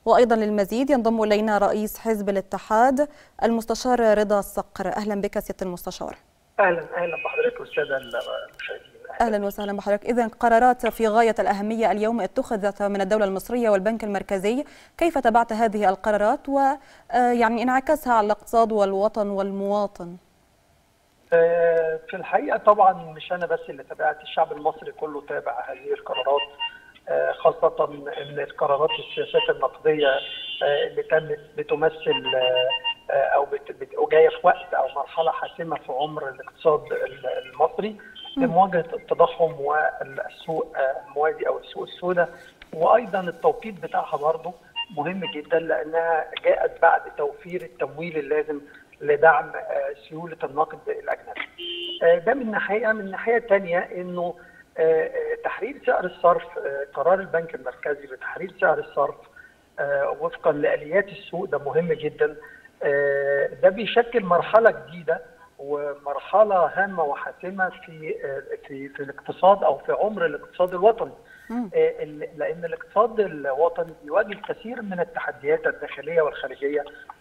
وأيضا للمزيد ينضم إلينا رئيس حزب الاتحاد المستشار رضا الصقر أهلا بك سيادة المستشار اهلا اهلا بحضرتك والساده المشاهدين اهلا وسهلا بحضرتك اذا قرارات في غايه الاهميه اليوم اتخذت من الدوله المصريه والبنك المركزي كيف تابعت هذه القرارات ويعني انعكاسها على الاقتصاد والوطن والمواطن في الحقيقه طبعا مش انا بس اللي تابعت الشعب المصري كله تابع هذه القرارات خاصه ان القرارات السياسات النقديه اللي تمت بتمثل او جايه في وقت او مرحله حاسمه في عمر الاقتصاد المصري لمواجهه التضخم والسوق الموازي او السوق السوداء وايضا التوقيت بتاعها برضه مهم جدا لانها جاءت بعد توفير التمويل اللازم لدعم سيوله النقد الاجنبي. ده من ناحيه من ناحيه ثانيه انه تحرير سعر الصرف قرار البنك المركزي بتحرير سعر الصرف وفقا لاليات السوق ده مهم جدا ده بيشكل مرحله جديده ومرحله هامه وحاسمه في في في الاقتصاد او في عمر الاقتصاد الوطني لان الاقتصاد الوطني بيواجه الكثير من التحديات الداخليه والخارجيه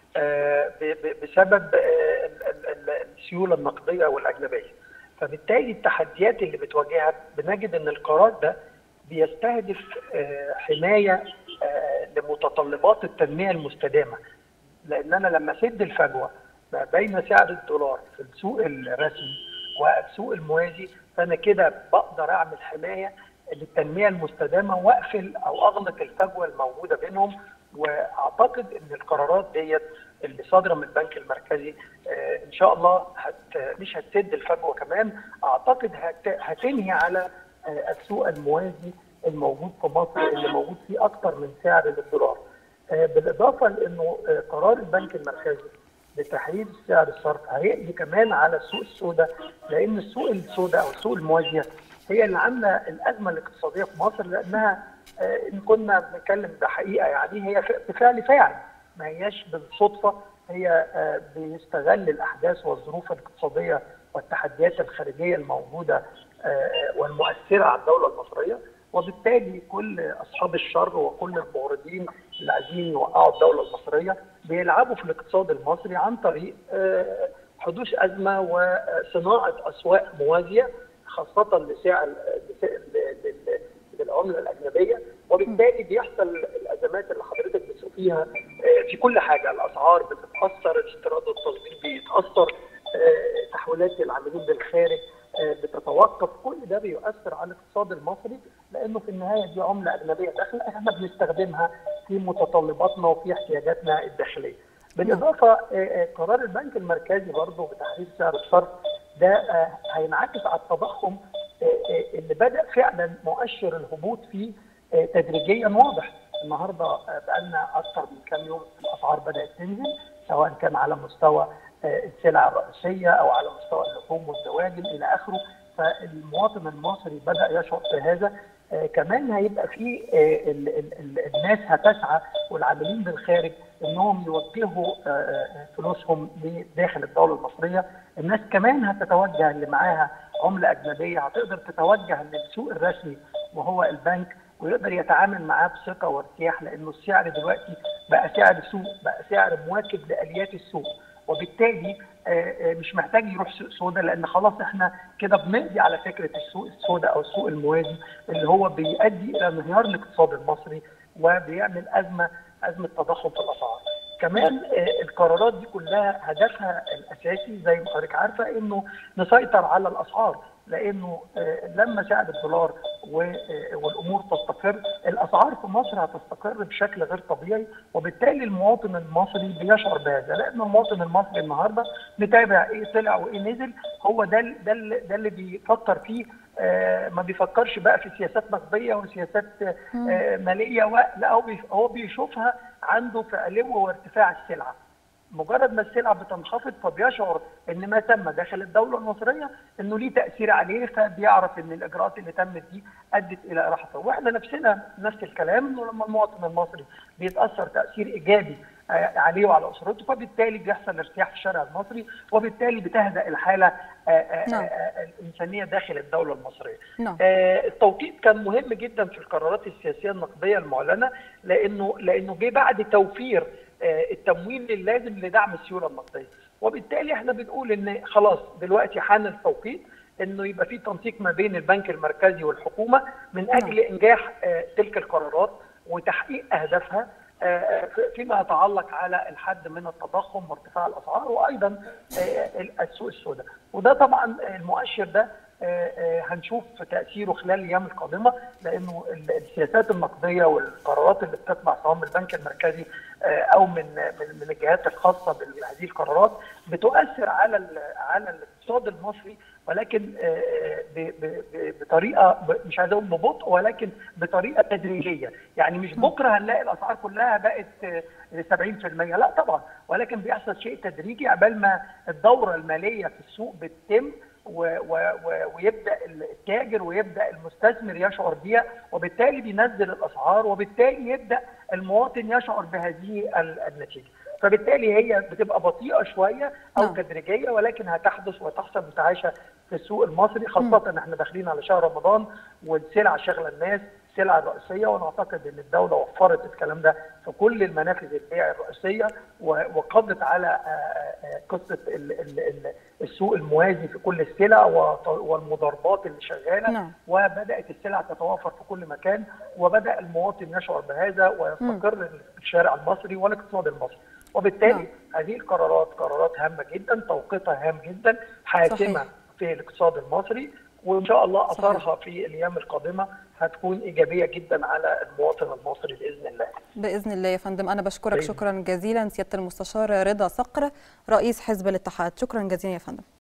بسبب السيوله النقديه والاجنبيه فبالتالي التحديات اللي بتواجهها بنجد ان القرار ده بيستهدف حمايه لمتطلبات التنميه المستدامه لان انا لما اسد الفجوه ما بين سعر الدولار في السوق الرسمي والسوق الموازي فانا كده بقدر اعمل حمايه للتنميه المستدامه واقفل او اغلق الفجوه الموجوده بينهم واعتقد ان القرارات ديت اللي صادره من البنك المركزي آه ان شاء الله هت مش هتسد الفجوه كمان اعتقد هت هتنهي على آه السوق الموازي الموجود في مصر اللي موجود فيه اكثر من سعر للدولار. آه بالاضافه لانه قرار البنك المركزي لتحرير سعر الصرف هيقضي كمان على السوق السوداء لان السوق السوداء او السوق الموازيه هي اللي عامله الازمه الاقتصاديه في مصر لانها ان كنا بنتكلم بحقيقه يعني هي بفعل فاعل ما هياش بالصدفه هي بيستغل الاحداث والظروف الاقتصاديه والتحديات الخارجيه الموجوده والمؤثره على الدوله المصريه وبالتالي كل اصحاب الشر وكل الموردين اللي عايزين يوقعوا الدوله المصريه بيلعبوا في الاقتصاد المصري عن طريق حدوث ازمه وصناعه اسواق موازيه خاصه لسعر للعمله الاجنبيه وبالتالي بيحصل الازمات اللي حضرتك بتشوفيها في كل حاجه الاسعار بتتاثر الاستيراد والتصدير بيتاثر تحويلات العاملين بالخارج بتتوقف كل ده بيؤثر على الاقتصاد المصري لانه في النهايه دي عمله اجنبيه داخله احنا بنستخدمها في متطلباتنا وفي احتياجاتنا الداخليه. بالاضافه قرار البنك المركزي برضه بتحرير سعر الصرف ده هينعكس على التضخم اللي بدا فعلا مؤشر الهبوط فيه تدريجيا واضح النهارده بقالنا اكثر من كام يوم الاسعار بدات تنزل سواء كان على مستوى السلع الرئيسيه او على مستوى اللحوم والدواجن الى اخره فالمواطن المصري بدا يشعر بهذا آه كمان هيبقى في آه ال ال ال الناس هتسعى والعاملين بالخارج انهم يوجهوا آه فلوسهم لداخل الدوله المصريه، الناس كمان هتتوجه اللي معاها عمله اجنبيه هتقدر تتوجه للسوق الرسمي وهو البنك ويقدر يتعامل معاه بثقه وارتياح لانه السعر دلوقتي بقى سعر سوق بقى سعر مواكب لاليات السوق وبالتالي مش محتاج يروح سوق سودا لان خلاص احنا كده بنقضي على فكره السوق السوداء او السوق الموازي اللي هو بيؤدي الى انهيار الاقتصاد المصري وبيعمل ازمه ازمه تضخم في الاسعار. كمان القرارات دي كلها هدفها الاساسي زي ما حضرتك عارفه انه نسيطر على الاسعار لانه لما سعر الدولار والامور تستقر الاسعار في مصر هتستقر بشكل غير طبيعي وبالتالي المواطن المصري بيشعر بهذا لان المواطن المصري النهارده متابع ايه طلع وايه نزل هو ده ده ده اللي بيفكر فيه ما بيفكرش بقى في سياسات نقديه وسياسات ماليه لا هو هو بيشوفها عنده في علو وارتفاع السلعه مجرد ما السلعه بتنخفض فبيشعر ان ما تم داخل الدوله المصريه انه ليه تاثير عليه فبيعرف ان الاجراءات اللي تمت دي ادت الى راحته واحنا نفسنا نفس الكلام انه لما المواطن المصري بيتاثر تاثير ايجابي عليه وعلى اسرته فبالتالي بيحصل ارتياح في الشارع المصري وبالتالي بتهدأ الحاله نعم. الانسانيه داخل الدوله المصريه. نعم. التوقيت كان مهم جدا في القرارات السياسيه النقديه المعلنه لانه لانه جه بعد توفير التمويل اللازم لدعم السيوله النقديه وبالتالي احنا بنقول ان خلاص دلوقتي حان التوقيت انه يبقى في تنسيق ما بين البنك المركزي والحكومه من اجل انجاح تلك القرارات وتحقيق اهدافها فيما يتعلق على الحد من التضخم وارتفاع الاسعار وايضا السوق السوداء وده طبعا المؤشر ده هنشوف تاثيره خلال الايام القادمه لانه السياسات النقديه والقرارات اللي بتطلع سواء من البنك المركزي او من من الجهات الخاصه بهذه القرارات بتؤثر على على الاقتصاد المصري ولكن بطريقه مش عايز اقول ببطء ولكن بطريقه تدريجيه يعني مش بكره هنلاقي الاسعار كلها بقت 70% لا طبعا ولكن بيحصل شيء تدريجي عبال ما الدوره الماليه في السوق بتتم و و ويبدا التاجر ويبدا المستثمر يشعر بيها وبالتالي بينزل الاسعار وبالتالي يبدا المواطن يشعر بهذه النتيجه فبالتالي هي بتبقى بطيئه شويه او نعم. تدريجيه ولكن هتحدث وتحصل متعايشه في السوق المصري خاصه ان احنا داخلين على شهر رمضان والسلع شغله الناس السلع الرئيسيه وانا اعتقد ان الدوله وفرت الكلام ده في كل المنافذ البيع الرئيسيه وقضت على قصه السوق الموازي في كل السلع والمضاربات اللي شغاله نعم. وبدات السلع تتوافر في كل مكان وبدا المواطن يشعر بهذا ويستقر الشارع المصري والاقتصاد المصري وبالتالي نعم. هذه القرارات قرارات هامه جدا توقيتها هام جدا حاسمه صحيح. في الاقتصاد المصري وان شاء الله صحيح. اثارها في الايام القادمه هتكون ايجابيه جدا على المواطن المصري باذن الله. باذن الله يا فندم انا بشكرك بإذن شكرا جزيلا سياده المستشار رضا صقر رئيس حزب الاتحاد شكرا جزيلا يا فندم